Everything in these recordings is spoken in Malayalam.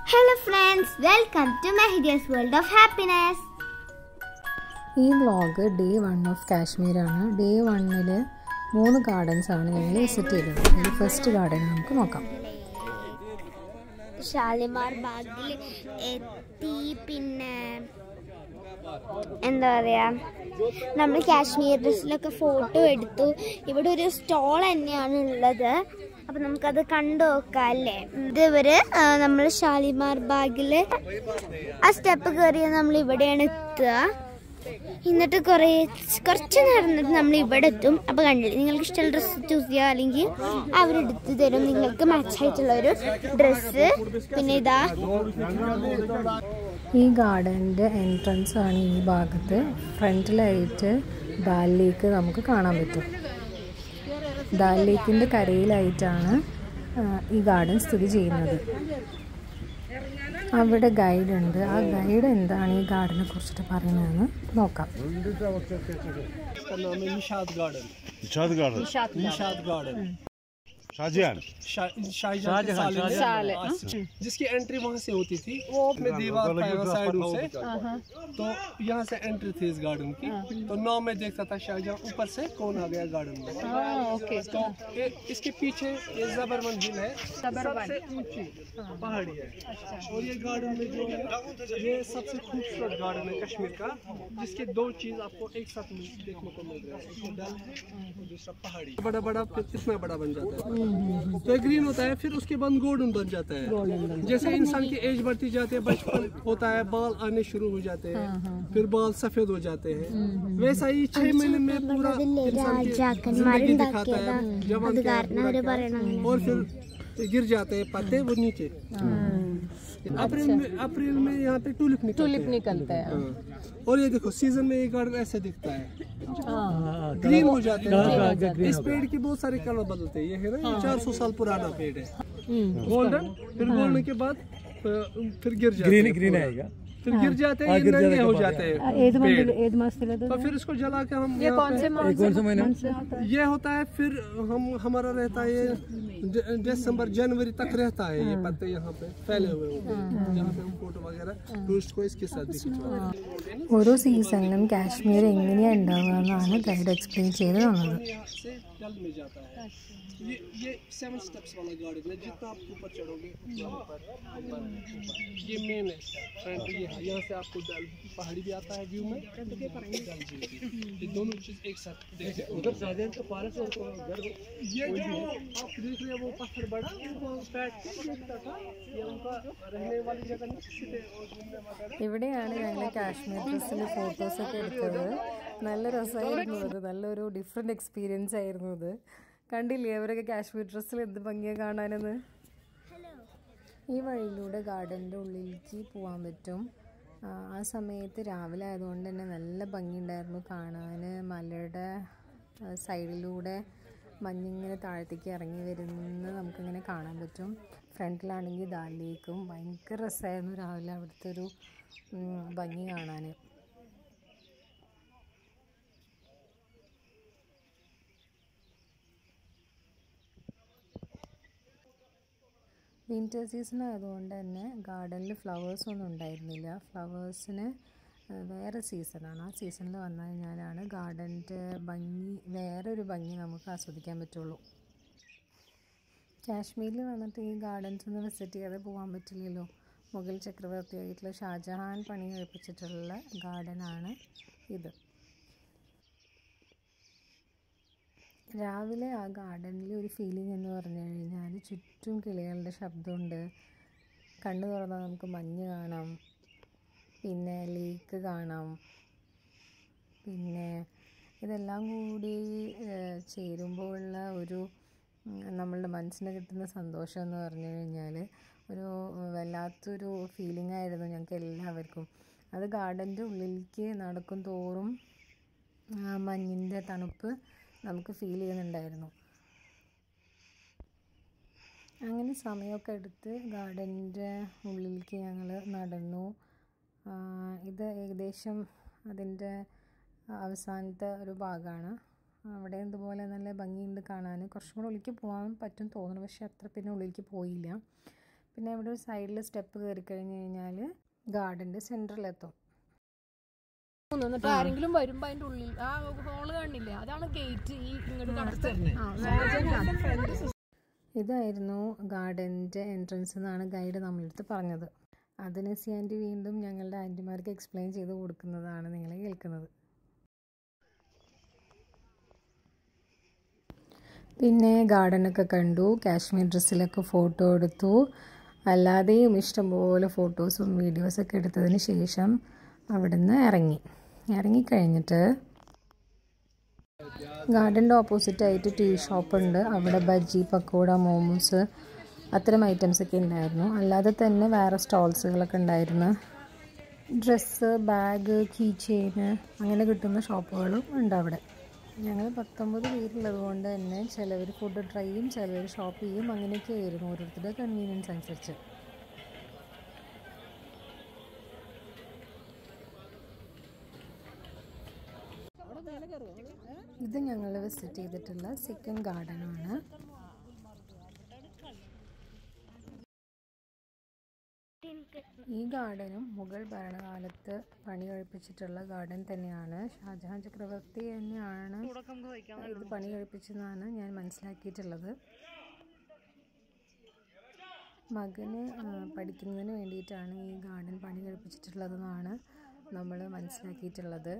Hello friends welcome to Mehidias world of happiness ഈ വ്ളോഗ് ഡേ വൺ ഓഫ് കാശ്മീരാണ് ഡേ വണ്ണിൽ മൂന്ന് ഗാർഡൻസ് ആണ് ഞങ്ങൾ വിസിറ്റ് ചെയ്തത് അതിൽ ഫസ്റ്റ് ഗാർഡൻ നമുക്ക് നോക്കാം ഷാലിമാർ ബാഗിൽ എത്തി പിന്നെ എന്താ പറയാ നമ്മൾ കാശ്മീർ ഡ്രസ്സിലൊക്കെ ഫോട്ടോ എടുത്തു ഇവിടെ ഒരു സ്റ്റോൾ തന്നെയാണ് ഉള്ളത് അപ്പൊ നമുക്കത് കണ്ടു നോക്കാം അല്ലേ ഇത് ഇവര് നമ്മൾ ഷാലിമാർ ബാഗില് ആ സ്റ്റെപ്പ് കയറിയ നമ്മൾ ഇവിടെയാണ് എത്തുക എന്നിട്ട് കുറേ കുറച്ച് നടന്നിട്ട് നമ്മൾ ഇവിടെ എത്തും അപ്പൊ കണ്ടില്ലേ നിങ്ങൾക്ക് ഇഷ്ടമുള്ള ഡ്രസ്സ് ചൂസ് ചെയ്യുക അല്ലെങ്കിൽ അവരെടുത്ത് തരും നിങ്ങൾക്ക് മാച്ച് ആയിട്ടുള്ള ഒരു ഡ്രസ്സ് പിന്നെ ഇതാ ഈ ഗാർഡൻ്റെ എൻട്രൻസ് ആണ് ഈ ഭാഗത്ത് ഫ്രണ്ടിലായിട്ട് ഡാൽ ലേക്ക് നമുക്ക് കാണാൻ പറ്റും ഡാൽ ലേക്കിൻ്റെ കരയിലായിട്ടാണ് ആ, ഈ ഗാർഡൻ സ്ഥിതി ചെയ്യുന്നത് അവിടെ ഗൈഡ് ഉണ്ട് ആ ഗൈഡ് എന്താണ് ഈ ഗാർഡനെ കുറിച്ചിട്ട് പറയുന്നതെന്ന് നോക്കാം इसका नाम है Nishat garden Nishat garden Nishat garden Shahjahan शा- शाहजहां के साल में जिसकी एंट्री वहां से होती थी वो अपने दीवार पाया साइड से तो यहाँ से एंट्री थी इस गार्डन की तो नौ में देखता था शाहजहां ऊपर से कौन आ गया गार्डन में ओके तो ये, इसके पीछे ये जबरमन हिल है सबसे ऊंची पहाड़ी है और ये गार्डन में जो है ये सबसे खूबसूरत गार्डन है कश्मीर का जिसके दो चीज आपको एक साथ मिल- देखने को मिल रहा है एक डल है और दूसरा पहाड़ी बड़ा बड़ा फिर कितना बड़ा बन जाता है तो ये ग्रीन होता है फिर उसके बाद गोल्डन बन जाता है जैसे इंसान की एज बढ़ती जाती है बचपन होता है बाल आने शुरू हो जाते हैं फिर बाल सफेद हो जाते हैं वैसा ही छह महीने में पूरा इंसान की जिंदगी दिखाता है जवान क्या है, बूढ़ा क्या है। और फिर गिर जाते हैं पत्ते वो नीचे अप्रैल में अप्रैल में यहाँ पे टूलिप निकलते टूलिप निकलता है और ये देखो सीजन में ये गार्डन ऐसे दिखता है ग्रीन हो जाते हैं इस पेड़ के बहुत सारे कलर बदलते हैं ये है ना ये 400 साल पुराना पेड़ है गोल्डन फिर गोल्डन के बाद अ, फिर गिर जाते ग्रीन ग्रीन आएगा फिर गिर जाते हैं ये नंगे हो जाते हैं पेड़। तो फिर इसको जला के हम ये कौन से कौन से महीने ये होता है फिर हम हमारा रहता है ये द- दिसंबर जनवरी तक रहता है ये पत्ते यहाँ पे फैले हुए होते हैं जहाँ पे हम फोटो वगैरह टूरिस्ट को इसके साथ दिखा ഓരോ സീസണിലും കാശ്മീർ എങ്ങനെയാണ് ഉണ്ടാവുക എന്നാണ് ഗൈഡ് എക്സ്പ്ലെയിൻ ചെയ്ത് തന്നത് यहाँ से जल में जाता है ये ये सेवन स्टेप्स वाला गार्डन है जितना आप ऊपर चढ़ोगे उतना ऊपर ऊपर ऊपर। ये मेन है फ्रंट ये है यहाँ से आपको डल पहाड़ी भी आता है व्यू में डल भी भी। ये दोनों चीज एक साथ देखते उधर साधन तो पारस ये जो आप देख रहे हैं वो पत्थर बड़ा वो बैठ के देखता था ये उनका रहने वाली जगह नहीं सीधे और घूमने वगैरह ഇവിടെയാണ് ഞങ്ങൾ കാശ്മീർ ഡ്രസ്സിൽ ഫോട്ടോസൊക്കെ എടുത്തത് നല്ല രസമായിരുന്നു അത് നല്ലൊരു ഡിഫറെൻ്റ് എക്സ്പീരിയൻസ് ആയിരുന്നു അത് കണ്ടില്ലേ അവരൊക്കെ കാശ്മീർ ഡ്രസ്സിൽ എന്ത് ഭംഗിയാണ് കാണാനെന്ന് ഈ വഴിയിലൂടെ ഗാർഡൻ്റെ ഉള്ളിലേക്ക് പോകാൻ പറ്റും ആ, ആ സമയത്ത് രാവിലെ ആയതുകൊണ്ട് തന്നെ നല്ല ഭംഗിയുണ്ടായിരുന്നു കാണാൻ മലയുടെ ആ, സൈഡിലൂടെ മഞ്ഞിങ്ങനെ താഴത്തേക്ക് ഇറങ്ങി വരുന്നത് നമുക്കിങ്ങനെ കാണാൻ പറ്റും ഫ്രണ്ടിലാണെങ്കിൽ ദാലിലേക്കും ഭയങ്കര രസമായിരുന്നു രാവിലെ അവിടുത്തെ ഒരു ഉം, ഭംഗി കാണാൻ വിൻ്റർ സീസൺ ആയതുകൊണ്ട് തന്നെ ഗാർഡനിൽ ഫ്ലവേഴ്സ് ഒന്നും ഉണ്ടായിരുന്നില്ല ഫ്ലവേഴ്സിന് വേറെ സീസണാണ് ആ സീസണിൽ വന്നു കഴിഞ്ഞാലാണ് ഗാർഡൻ്റെ ഭംഗി വേറൊരു ഭംഗി നമുക്ക് ആസ്വദിക്കാൻ പറ്റുള്ളൂ കാശ്മീരിൽ വന്നിട്ട് ഈ ഗാർഡൻസ് ഒന്ന് വിസിറ്റ് ചെയ്യാതെ പോകാൻ പറ്റില്ലല്ലോ മുഗൾ ചക്രവർത്തിയായിട്ടുള്ള ഷാജഹാൻ പണി കഴിപ്പിച്ചിട്ടുള്ള ഗാർഡനാണ് ഇത് രാവിലെ ആ ഗാർഡനിൽ ഒരു ഫീലിംഗ് എന്ന് പറഞ്ഞു കഴിഞ്ഞാൽ ചുറ്റും കിളികളുടെ ശബ്ദമുണ്ട് കണ്ണു തുറന്നാൽ നമുക്ക് മഞ്ഞ് കാണാം പിന്നെ ലേക്ക് കാണാം പിന്നെ ഇതെല്ലാം കൂടി ഏഹ്, ചേരുമ്പോഴുള്ള ഒരു ഉം, നമ്മളുടെ മനസ്സിന് കിട്ടുന്ന സന്തോഷം എന്ന് പറഞ്ഞു കഴിഞ്ഞാൽ ഒരു വല്ലാത്തൊരു ഫീലിംഗ് ആയിരുന്നു ഞങ്ങൾക്ക് എല്ലാവർക്കും അത് ഗാർഡൻ്റെ ഉള്ളിലേക്ക് നടക്കും തോറും ആ മഞ്ഞിൻ്റെ തണുപ്പ് നമുക്ക് ഫീൽ ചെയ്യുന്നുണ്ടായിരുന്നു അങ്ങനെ സമയമൊക്കെ എടുത്ത് ഗാർഡൻ്റെ ഉള്ളിലേക്ക് ഞങ്ങൾ നടന്നു ആ, ഇത് ഏകദേശം അതിൻ്റെ അവസാനത്തെ ഒരു ഭാഗമാണ് അവിടെ ഇതുപോലെ നല്ല ഭംഗിയുണ്ട് കാണാൻ കുറച്ചും കൂടെ ഉള്ളിലേക്ക് പോകാൻ പറ്റും തോന്നുന്നു പക്ഷേ അത്ര പിന്നെ ഉള്ളിലേക്ക് പോയില്ല പിന്നെ ഇവിടെ ഒരു സൈഡിൽ സ്റ്റെപ്പ് കയറി കഴിഞ്ഞ് കഴിഞ്ഞാൽ ഗാർഡൻ്റെ സെൻറ്ററിലെത്തും എന്നിട്ട് ആരെങ്കിലും വരുമ്പോ അതിന്റെ ഉള്ളിൽ ആ ഹോള് കാണില്ലേ അതാണ് ഗേറ്റ് ഈ ഇങ്ങോട്ട് കടത്ത് ഇതായിരുന്നു ഗാർഡൻ്റെ എൻട്രൻസ് എന്നാണ് ഗൈഡ് നമ്മളടുത്ത് പറഞ്ഞത് അതിന് സി ആൻറ്റി വീണ്ടും ഞങ്ങളുടെ ആൻറ്റിമാർക്ക് എക്സ്പ്ലെയിൻ ചെയ്ത് കൊടുക്കുന്നതാണ് നിങ്ങൾ കേൾക്കുന്നത് പിന്നെ ഗാർഡനൊക്കെ കണ്ടു കാശ്മീർ ഡ്രസ്സിലൊക്കെ ഫോട്ടോ എടുത്തു അല്ലാതെയും ഇഷ്ടംപോലെ ഫോട്ടോസും വീഡിയോസൊക്കെ എടുത്തതിന് ശേഷം അവിടുന്ന് ഇറങ്ങി ഇറങ്ങിക്കഴിഞ്ഞിട്ട് ഗാർഡൻ്റെ ഓപ്പോസിറ്റായിട്ട് ടീ ഷോപ്പ് ഉണ്ട് അവിടെ ബജ്ജി പക്കോട മോമോസ് അത്തരം ഐറ്റംസ് ഒക്കെ ഉണ്ടായിരുന്നു അല്ലാതെ തന്നെ വേറെ സ്റ്റോൾസുകളൊക്കെ ഉണ്ടായിരുന്നു ഡ്രസ്സ് ബാഗ് കീ ചെയിന് അങ്ങനെ കിട്ടുന്ന ഷോപ്പുകളും ഉണ്ട് അവിടെ ഞങ്ങൾ പത്തൊമ്പത് പേരുള്ളത് കൊണ്ട് തന്നെ ചിലവർ ഫുഡ് ട്രൈ ചെയ്യും ചിലവർ ഷോപ്പ് ചെയ്യും അങ്ങനെയൊക്കെ ആയിരുന്നു ഓരോരുത്തരുടെ കൺവീനിയൻസ് അനുസരിച്ച് ഇത് ഞങ്ങൾ വിസിറ്റ് ചെയ്തിട്ടുള്ള സെക്കൻഡ് ഗാർഡനാണ് ഈ ഗാർഡനും മുഗൾ ഭരണകാലത്ത് പണി കഴിപ്പിച്ചിട്ടുള്ള ഗാർഡൻ തന്നെയാണ് ഷാജഹാൻ ചക്രവർത്തി തന്നെയാണ് ഇത് പണി കഴിപ്പിച്ചതെന്നാണ് ഞാൻ മനസ്സിലാക്കിയിട്ടുള്ളത് മകന് ആ, പഠിക്കുന്നതിന് വേണ്ടിയിട്ടാണ് ഈ ഗാർഡൻ പണി കഴിപ്പിച്ചിട്ടുള്ളതെന്നാണ് നമ്മൾ മനസ്സിലാക്കിയിട്ടുള്ളത്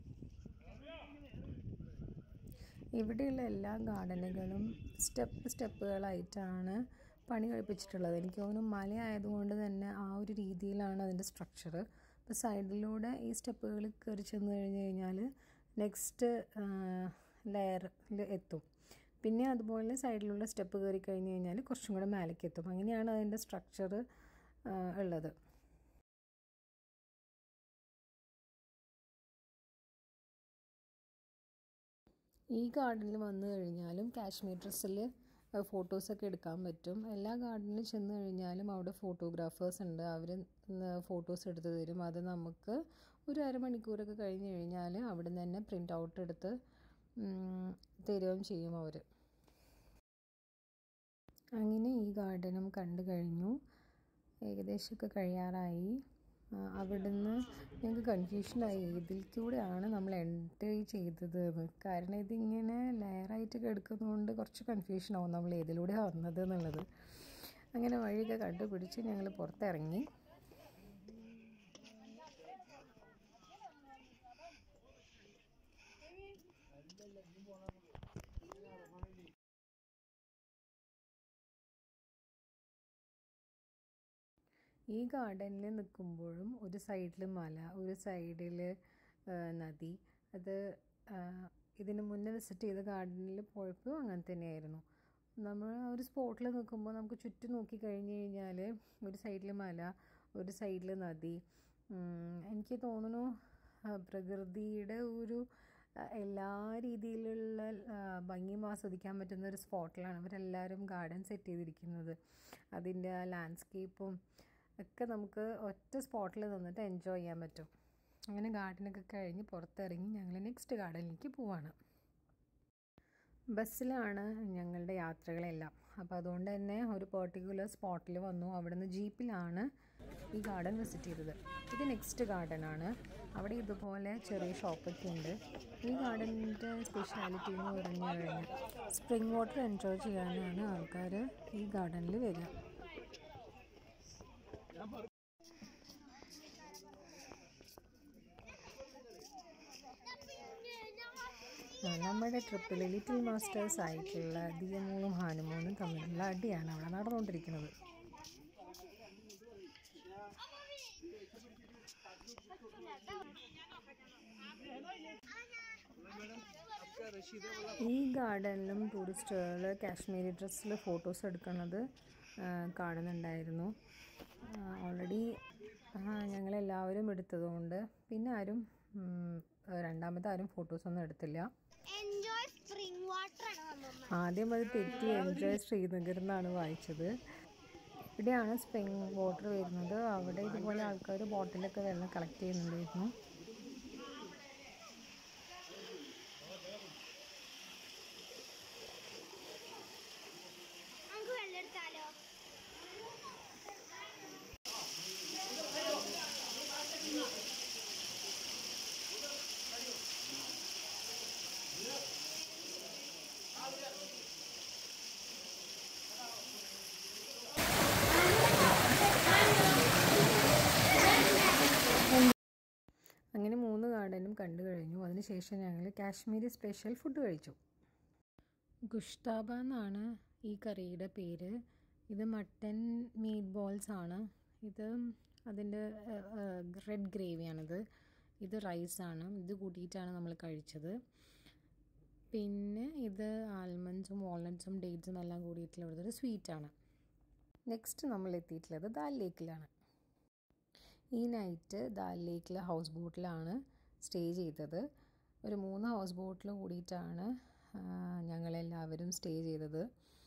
ഇവിടെയുള്ള എല്ലാ ഗാർഡനുകളും സ്റ്റെപ്പ് സ്റ്റെപ്പുകളായിട്ടാണ് പണി കഴിപ്പിച്ചിട്ടുള്ളത് എനിക്ക് തോന്നുന്നു മലയായതുകൊണ്ട് തന്നെ ആ ഒരു രീതിയിലാണ് അതിൻ്റെ സ്ട്രക്ചർ ഇപ്പോൾ സൈഡിലൂടെ ഈ സ്റ്റെപ്പുകൾ കയറി ചെന്ന് കഴിഞ്ഞ് കഴിഞ്ഞാൽ നെക്സ്റ്റ് ലെയറിൽ എത്തും പിന്നെ അതുപോലെ സൈഡിലുള്ള സ്റ്റെപ്പ് കയറി കഴിഞ്ഞ് കഴിഞ്ഞാൽ കുറച്ചും കൂടെ മേലേക്ക് എത്തും അങ്ങനെയാണ് അതിൻ്റെ സ്ട്രക്ചർ ഉള്ളത് ഈ ഗാർഡനിൽ വന്നു കഴിഞ്ഞാലും കാശ്മീർ ഡ്രസ്സിൽ ഫോട്ടോസൊക്കെ എടുക്കാൻ പറ്റും എല്ലാ ഗാർഡനിലും ചെന്ന് കഴിഞ്ഞാലും അവിടെ ഫോട്ടോഗ്രാഫേഴ്സ് ഉണ്ട് അവർ ഫോട്ടോസ് എടുത്ത് തരും അത് നമുക്ക് ഒരു അരമണിക്കൂറൊക്കെ കഴിഞ്ഞ് കഴിഞ്ഞാൽ അവിടെ നിന്ന് തന്നെ പ്രിൻ്റ് ഔട്ട് എടുത്ത് ഉം, തരുകയും ചെയ്യും അവർ അങ്ങനെ ഈ ഗാർഡനും കണ്ടു കഴിഞ്ഞു ഏകദേശമൊക്കെ കഴിയാറായി ആ, അവിടുന്ന് ഞങ്ങൾക്ക് കൺഫ്യൂഷനായി ഇതിൽ കൂടെയാണ് നമ്മൾ എൻട്രി ചെയ്തത് എന്ന് കാരണം ഇതിങ്ങനെ ലെയറായിട്ട് കിടക്കുന്നതുകൊണ്ട് കുറച്ച് കൺഫ്യൂഷനാവും നമ്മൾ ഏതിലൂടെയാണ് വന്നത് എന്നുള്ളത് അങ്ങനെ വഴിയൊക്കെ കണ്ടുപിടിച്ച് ഞങ്ങൾ പുറത്തിറങ്ങി ഈ ഗാർഡനിൽ നിൽക്കുമ്പോഴും ഒരു സൈഡിൽ മല ഒരു സൈഡിൽ നദി അത് ആ, ഇതിന് മുന്നേ വിസിറ്റ് ചെയ്ത ഗാർഡനിൽ പോയപ്പോൾ അങ്ങനെ തന്നെയായിരുന്നു നമ്മൾ ആ ഒരു സ്പോട്ടിൽ നിൽക്കുമ്പോൾ നമുക്ക് ചുറ്റും നോക്കി കഴിഞ്ഞ് കഴിഞ്ഞാൽ ഒരു സൈഡിൽ മല ഒരു സൈഡിൽ നദി ഉം, എനിക്ക് തോന്നുന്നു ആ, പ്രകൃതിയുടെ ഒരു ആ, എല്ലാ രീതിയിലുള്ള ആ, ഭംഗിയും ആസ്വദിക്കാൻ പറ്റുന്ന ഒരു സ്പോട്ടിലാണ് അവരെല്ലാവരും ഗാർഡൻ സെറ്റ് ചെയ്തിരിക്കുന്നത് അതിൻ്റെ ആ ലാൻഡ്സ്കേപ്പും ഒക്കെ നമുക്ക് ഒറ്റ സ്പോട്ടിൽ നിന്നിട്ട് എൻജോയ് ചെയ്യാൻ പറ്റും അങ്ങനെ ഗാർഡനൊക്കെ കഴിഞ്ഞ് പുറത്തിറങ്ങി ഞങ്ങൾ നെക്സ്റ്റ് ഗാർഡനിലേക്ക് പോവാണ് ബസ്സിലാണ് ഞങ്ങളുടെ യാത്രകളെല്ലാം അപ്പോൾ അതുകൊണ്ട് തന്നെ ഒരു പെർട്ടിക്കുലർ സ്പോട്ടിൽ വന്നു അവിടുന്ന് ജീപ്പിലാണ് ഈ ഗാർഡൻ വിസിറ്റ് ചെയ്തത് ഇത് നെക്സ്റ്റ് ഗാർഡനാണ് അവിടെ ഇതുപോലെ ചെറിയ ഷോപ്പൊക്കെ ഉണ്ട് ഈ ഗാർഡനിൻ്റെ സ്പെഷ്യാലിറ്റി എന്ന് പറഞ്ഞു കഴിഞ്ഞാൽ സ്പ്രിംഗ് വാട്ടർ എൻജോയ് ചെയ്യാനാണ് ആൾക്കാർ ഈ ഗാർഡനിൽ വരിക ആ, നമ്മുടെ ട്രിപ്പിൽ ലിറ്റിൽ മാസ്റ്റേഴ്സ് ആയിട്ടുള്ള ദിയമോളും ഹാനുമോനും തമ്മിലുള്ള അടിയാണ് അവിടെ നടന്നുകൊണ്ടിരിക്കുന്നത് ഈ ഗാർഡനിലും ടൂറിസ്റ്റുകൾ കാശ്മീരി ഡ്രസ്സിൽ ഫോട്ടോസ് എടുക്കുന്നത് ആ, കാണുന്നുണ്ടായിരുന്നു ഓൾറെഡി ഞങ്ങളെല്ലാവരും എടുത്തതുകൊണ്ട് പിന്നെ ആരും ഉം, രണ്ടാമത്തെ ആരും ഫോട്ടോസൊന്നും എടുത്തില്ല എൻജോയ് സ്പ്രിംഗ് വാട്ടർ ആണ് അമ്മമ്മ ആദ്യം അത് തെറ്റി എൻജോയ് ശ്രീനഗർ എന്നാണ് വായിച്ചത് ഇവിടെയാണ് സ്പ്രിംഗ് വാട്ടർ വരുന്നത് അവിടെ ഇതുപോലെ ആൾക്കാർ ബോട്ടിലൊക്കെ വെള്ളം കളക്ട് ചെയ്യുന്നുണ്ടായിരുന്നു നമുക്ക് വെള്ളം എടുത്താലോ അതിനുശേഷം ഞങ്ങൾ കാശ്മീരി സ്പെഷ്യൽ ഫുഡ് കഴിച്ചു ഗുഷ്താബ എന്നാണ് ഈ കറിയുടെ പേര് ഇത് മട്ടൻ മീറ്റ് ബോൾസ് ആണ് ഇത് അതിൻ്റെ റെഡ് ഗ്രേവിയാണിത് ഇത് റൈസാണ് ഇത് കൂട്ടിയിട്ടാണ് നമ്മൾ കഴിച്ചത് പിന്നെ ഇത് ആൽമണ്ട്സും വാൾനട്ട്സും ഡേറ്റ്സും എല്ലാം കൂടിയിട്ടുള്ളത് ഒരു സ്വീറ്റാണ് നെക്സ്റ്റ് നമ്മൾ എത്തിയിട്ടുള്ളത് ദാൽ ലേക്കിലാണ് ഈ നൈറ്റ് ദാൽ ലേക്കിലെ ഹൗസ് ബോട്ടിലാണ് സ്റ്റേ ചെയ്തത് ഒരു മൂന്ന് ഹൗസ് ബോട്ടിൽ കൂടിയിട്ടാണ് ആ, ഞങ്ങളെല്ലാവരും സ്റ്റേ ചെയ്തത്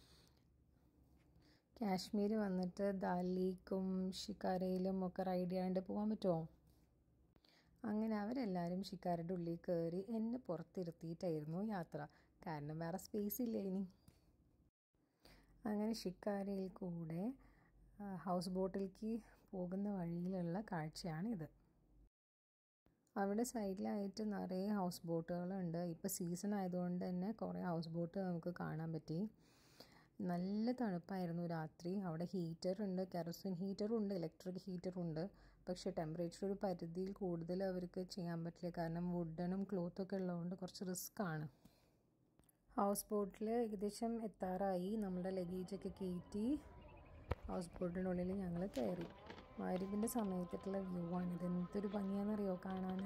കാശ്മീർ വന്നിട്ട് ദാൽ ലേക്കും ഷിക്കാരയിലും ഒക്കെ റൈഡ് ചെയ്യാണ്ട് പോകാൻ പറ്റുമോ അങ്ങനെ അവരെല്ലാവരും ഷിക്കാരയുടെ ഉള്ളിൽ കയറി എന്നെ പുറത്തിരുത്തിയിട്ടായിരുന്നു യാത്ര കാരണം വേറെ സ്പേസ് ഇല്ല ഇനി അങ്ങനെ ഷിക്കാരയിൽ കൂടെ ആ, ഹൗസ് ബോട്ടിലേക്ക് പോകുന്ന വഴിയിലുള്ള കാഴ്ചയാണിത് അവിടെ സൈഡിലായിട്ട് നിറയെ ഹൗസ് ബോട്ടുകളുണ്ട് ഇപ്പോൾ സീസൺ ആയതുകൊണ്ട് തന്നെ കുറേ ഹൗസ് ബോട്ട് നമുക്ക് കാണാൻ പറ്റി നല്ല തണുപ്പായിരുന്നു രാത്രി അവിടെ ഹീറ്റർ ഉണ്ട് കെറോസിൻ ഹീറ്ററും ഉണ്ട് ഇലക്ട്രിക് ഹീറ്ററും ഉണ്ട് പക്ഷേ ടെമ്പറേച്ചർ ഒരു പരിധിയിൽ കൂടുതൽ അവർക്ക് ചെയ്യാൻ പറ്റില്ല കാരണം വുഡനും ക്ലോത്തൊക്കെ ഉള്ളതുകൊണ്ട് കുറച്ച് റിസ്ക് ആണ് ഹൗസ് ബോട്ടിൽ ഏകദേശം എത്താറായി നമ്മുടെ ലഗേജൊക്കെ കയറ്റി ഹൗസ് ബോട്ടിൻ്റെ ഉള്ളിൽ ഞങ്ങൾ കയറി മരുവിൻ്റെ സമയത്തിട്ടുള്ള വ്യൂ ആണ് ഇത് എന്തൊരു ഭംഗിയാണെന്നറിയോ കാണാൻ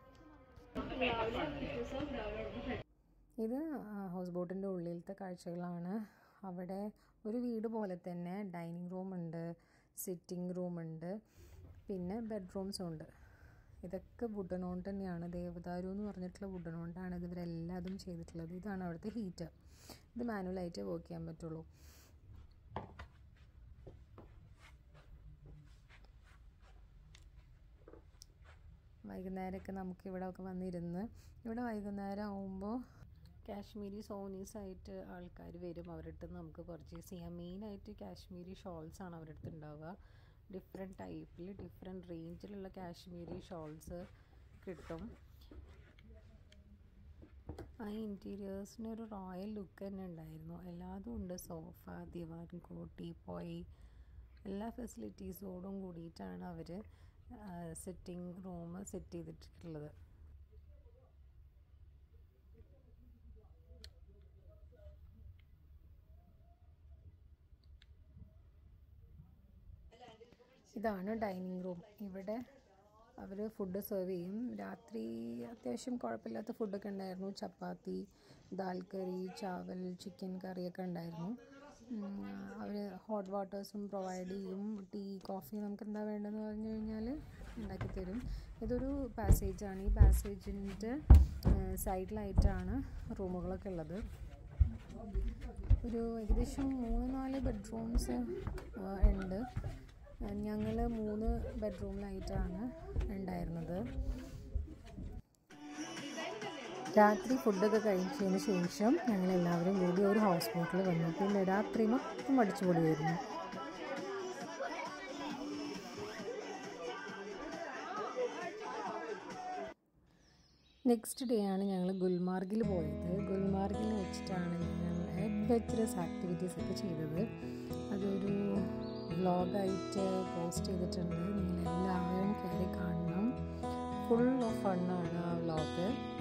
ഇത് ഹൗസ് ബോട്ടിൻ്റെ ഉള്ളിലത്തെ കാഴ്ചകളാണ് അവിടെ ഒരു വീട് പോലെ തന്നെ ഡൈനിങ് റൂം ഉണ്ട് സിറ്റിംഗ് റൂം ഉണ്ട് പിന്നെ ബെഡ്റൂംസും ഉണ്ട് ഇതൊക്കെ വുഡൻ കൊണ്ട് തന്നെയാണ് ദേവദാരു എന്ന് പറഞ്ഞിട്ടുള്ള വുഡൻ കൊണ്ടാണ് ഇത് ഇവരെല്ലാതും ചെയ്തിട്ടുള്ളത് ഇതാണ് അവിടുത്തെ ഹീറ്റർ ഇത് മാനുവലായിട്ട് വർക്ക് ചെയ്യാൻ പറ്റുള്ളൂ വൈകുന്നേരമൊക്കെ നമുക്ക് ഇവിടെ ഒക്കെ വന്നിരുന്ന് ഇവിടെ വൈകുന്നേരം ആകുമ്പോൾ കാശ്മീരി സോനീസ് ആയിട്ട് ആൾക്കാർ വരും അവരുടെ അടുത്ത് നമുക്ക് പർച്ചേസ് ചെയ്യാം മെയിനായിട്ട് കാശ്മീരി ഷോൾസ് ആണ് അവരുടെ അടുത്ത് ഉണ്ടാവുക ഡിഫറെൻറ്റ് ടൈപ്പിൽ ഡിഫറെൻറ്റ് റേഞ്ചിലുള്ള കാശ്മീരി ഷോൾസ് കിട്ടും ആ ഇൻറ്റീരിയേഴ്സിന് ഒരു റോയൽ ലുക്ക് തന്നെ ഉണ്ടായിരുന്നു എല്ലാതും ഉണ്ട് സോഫ ദിവാൻ കോട്ടി പോയി എല്ലാ ഫെസിലിറ്റീസോടും കൂടിയിട്ടാണ് അവർ സിറ്റിംഗ് റൂം സെറ്റ് ചെയ്തിട്ടുള്ളത് ഇതാണ് ഡൈനിങ് റൂം ഇവിടെ അവർ ഫുഡ് സെർവ് ചെയ്യും രാത്രി അത്യാവശ്യം കുഴപ്പമില്ലാത്ത ഫുഡൊക്കെ ഉണ്ടായിരുന്നു ചപ്പാത്തി ദാൽ കറി ചാവൽ ചിക്കൻ കറിയൊക്കെ ഉണ്ടായിരുന്നു അവർ ഹോട്ട് വാട്ടേഴ്സും പ്രൊവൈഡ് ചെയ്യും ടീ കോഫി നമുക്ക് എന്താ വേണ്ടതെന്ന് പറഞ്ഞു കഴിഞ്ഞാൽ ഉണ്ടാക്കി തരും ഇതൊരു പാസേജാണ് ഈ പാസേജിൻ്റെ സൈഡിലായിട്ടാണ് റൂമുകളൊക്കെ ഉള്ളത് ഒരു ഏകദേശം മൂന്ന് നാല് ബെഡ്റൂംസ് ഉണ്ട് ഞങ്ങൾ മൂന്ന് ബെഡ്റൂമിലായിട്ടാണ് ഉണ്ടായിരുന്നത് രാത്രി ഫുഡൊക്കെ കഴിച്ചതിന് ശേഷം ഞങ്ങൾ എല്ലാവരും കൂടി ഒരു ഹൗസ് ബോട്ടിൽ വന്നു പിന്നെ രാത്രി മൊത്തം അടിച്ചുപൊളിയായിരുന്നു നെക്സ്റ്റ് ഡേ ആണ് ഞങ്ങൾ ഗുൽമാർഗിൽ പോയത് ഗുൽമാർഗിൽ വെച്ചിട്ടാണ് ഞങ്ങൾ അഡ്വഞ്ചറസ് ആക്ടിവിറ്റീസ് ഒക്കെ ചെയ്തത് അതൊരു വ്ളോഗായിട്ട് പോസ്റ്റ് ചെയ്തിട്ടുണ്ട് നിങ്ങളെല്ലാവരും കയറി കാണണം ഫുൾ ഓഫ് ഫണ്ണാണ് ആ വ്ളോഗ്